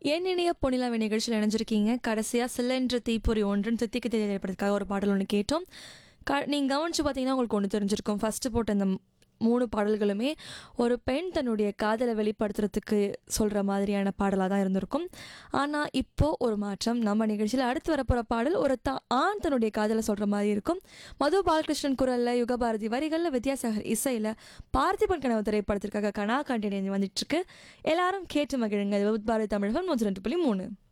என் இணைய பொன்னிலாவை நிகழ்ச்சியில் இணைஞ்சிருக்கீங்க கடைசியாக சில்லென்ற தீப்பொறி ஒன்றுன்னு தித்திக்கு திரைப்படத்துக்காக ஒரு பாடல் ஒன்று கேட்டோம் க நீங்கள் கவனிச்சு பார்த்தீங்கன்னா உங்களுக்கு ஒன்று தெரிஞ்சிருக்கும் ஃபஸ்ட்டு போட்ட அந்த மூணு பாடல்களுமே ஒரு பெண் தன்னுடைய காதலை வெளிப்படுத்துறதுக்கு சொல்கிற மாதிரியான பாடலாக தான் இருந்திருக்கும் ஆனால் இப்போது ஒரு மாற்றம் நம்ம நிகழ்ச்சியில் அடுத்து வரப்போகிற பாடல் ஒரு த ஆண் தன்னுடைய காதலை சொல்கிற மாதிரி இருக்கும் மது பாலகிருஷ்ணன் குரலில் யுகபாரதி வரிகளில் வித்யாசாகர் இசையில் பார்த்திபன் கனவு திரைப்படத்திற்காக கனா கண்டினியூ வந்துட்டுருக்கு எல்லாரும் கேட்டு மகிழுங்க பாரதி தமிழகம் நூற்றி ரெண்டு புள்ளி மூணு